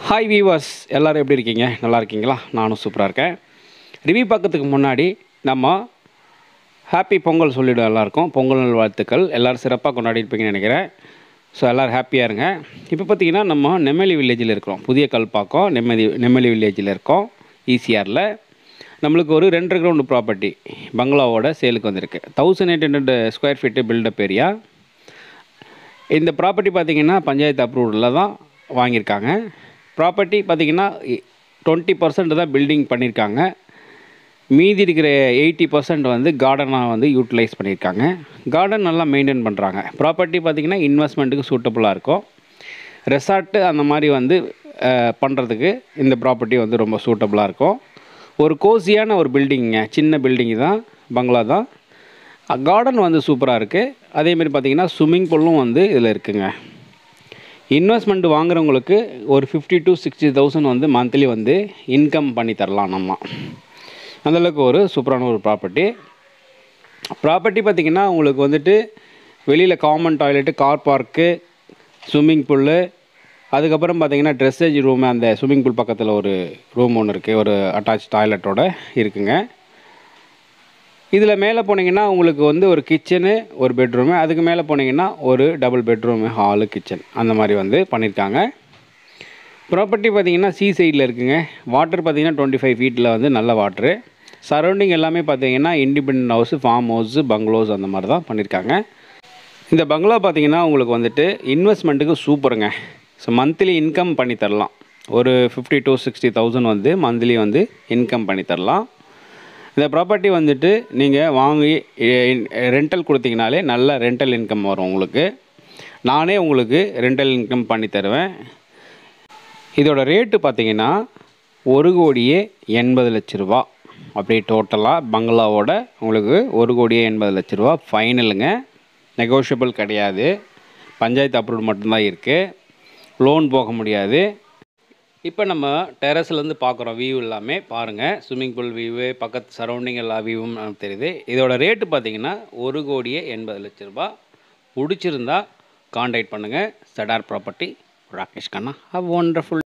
hi viewers எல்லோரும் எப்படி இருக்கீங்க நல்லா இருக்கீங்களா நானும் சூப்பராக இருக்கேன் ரிவ்யூ பார்க்கறதுக்கு முன்னாடி நம்ம ஹாப்பி பொங்கல் சொல்லிவிடும் எல்லாருக்கும் பொங்கல் நல் வாழ்த்துக்கள் எல்லோரும் சிறப்பாக கொண்டாடிருப்பீங்கன்னு நினைக்கிறேன் ஸோ எல்லோரும் ஹாப்பியாக இருங்க இப்போ பார்த்தீங்கன்னா நம்ம நெம்மலி வில்லேஜில் இருக்கிறோம் புதிய கல்பாக்கம் நெம்மதி நெம்மலி வில்லேஜில் இருக்கோம் ஈசிஆரில் நம்மளுக்கு ஒரு ரெண்டரை கிரவுண்டு ப்ராப்பர்ட்டி பங்களாவோட சேலுக்கு வந்திருக்கு thousand eight hundred square feet built up area இந்த ப்ராப்பர்ட்டி பார்த்தீங்கன்னா பஞ்சாயத்து அப்ரூவலில் தான் வாங்கியிருக்காங்க ப்ராப்பர்ட்டி பார்த்தீங்கன்னா டுவெண்ட்டி பர்சன்ட் தான் பில்டிங் பண்ணியிருக்காங்க மீதி இருக்கிற எயிட்டி பர்சன்ட் வந்து கார்டனாக வந்து யூட்டிலைஸ் பண்ணியிருக்காங்க கார்டன் நல்லா மெயின்டைன் பண்ணுறாங்க ப்ராப்பர்ட்டி பார்த்திங்கன்னா இன்வெஸ்ட்மெண்ட்டுக்கு சூட்டபுளாக இருக்கும் ரெசார்ட்டு அந்த மாதிரி வந்து பண்ணுறதுக்கு இந்த ப்ராப்பர்ட்டி வந்து ரொம்ப சூட்டபுளாக இருக்கும் ஒரு கோசியான ஒரு பில்டிங்க சின்ன பில்டிங் தான் பங்களா தான் கார்டன் வந்து சூப்பராக இருக்குது அதேமாரி பார்த்திங்கன்னா ஸ்விம்மிங் பூலும் வந்து இதில் இருக்குங்க இன்வெஸ்ட்மெண்ட் வாங்குறவங்களுக்கு ஒரு ஃபிஃப்டி டு சிக்ஸ்டி தௌசண்ட் வந்து மந்த்லி வந்து இன்கம் பண்ணி தரலாம் நம்ம அந்தளவுக்கு ஒரு சூப்பரான ஒரு ப்ராப்பர்ட்டி ப்ராப்பர்ட்டி பார்த்திங்கன்னா உங்களுக்கு வந்துட்டு வெளியில் common toilet car park swimming pool அதுக்கப்புறம் பார்த்தீங்கன்னா ட்ரெஸ்ஸேஜ் ரூம் அந்த ஸ்விம்மிங் பூல் பக்கத்தில் ஒரு ரூம் ஒன்று இருக்குது ஒரு அட்டாச் டாய்லெட்டோட இருக்குங்க இதில் மேலே போனீங்கன்னா உங்களுக்கு வந்து ஒரு கிச்சனு ஒரு பெட்ரூமு அதுக்கு மேலே போனீங்கன்னா ஒரு டபுள் பெட்ரூமு ஹாலு கிச்சன் அந்த மாதிரி வந்து பண்ணியிருக்காங்க ப்ராப்பர்ட்டி பார்த்தீங்கன்னா சீ சைடில் இருக்குங்க வாட்டர் பார்த்தீங்கன்னா டுவெண்ட்டி ஃபைவ் ஃபீட்டில் வந்து நல்ல வாட்ரு சரௌண்டிங் எல்லாமே பார்த்தீங்கன்னா independent house farm house bungalows அந்த மாதிரி தான் பண்ணியிருக்காங்க இந்த பங்களா பார்த்தீங்கன்னா உங்களுக்கு வந்துட்டு இன்வெஸ்ட்மெண்ட்டுக்கு சூப்பருங்க ஸோ மந்த்லி இன்கம் பண்ணி தரலாம் ஒரு ஃபிஃப்டி டு சிக்ஸ்டி தௌசண்ட் வந்து மந்த்லி வந்து இன்கம் பண்ணி தரலாம் இந்த ப்ராப்பர்ட்டி வந்துட்டு நீங்கள் வாங்கி ரெண்டல் கொடுத்தீங்கனாலே நல்ல ரெண்டல் இன்கம் வரும் உங்களுக்கு நானே உங்களுக்கு ரெண்டல் இன்கம் பண்ணி தருவேன் இதோட ரேட்டு பார்த்தீங்கன்னா ஒரு கோடியே எண்பது லட்ச ரூபா அப்படியே டோட்டலாக பங்களாவோட உங்களுக்கு ஒரு கோடியே எண்பது லட்ச ரூபா ஃபைனலுங்க நெகோஷியபிள் கிடையாது பஞ்சாயத்து அப்ரூவல் மட்டும்தான் இருக்குது லோன் போக முடியாது இப்போ நம்ம டெரஸ்லேருந்து பார்க்குறோம் வியூ எல்லாமே பாருங்கள் ஸ்விம்மிங் பூல் வியூவு பக்கத்து சரௌண்டிங் எல்லா வியூவும் நமக்கு தெரியுது இதோட ரேட்டு பார்த்தீங்கன்னா ஒரு கோடியே எண்பது லட்ச ரூபா பிடிச்சிருந்தா காண்டாக்ட் பண்ணுங்கள் cedar property Rakesh Khanna how wonderful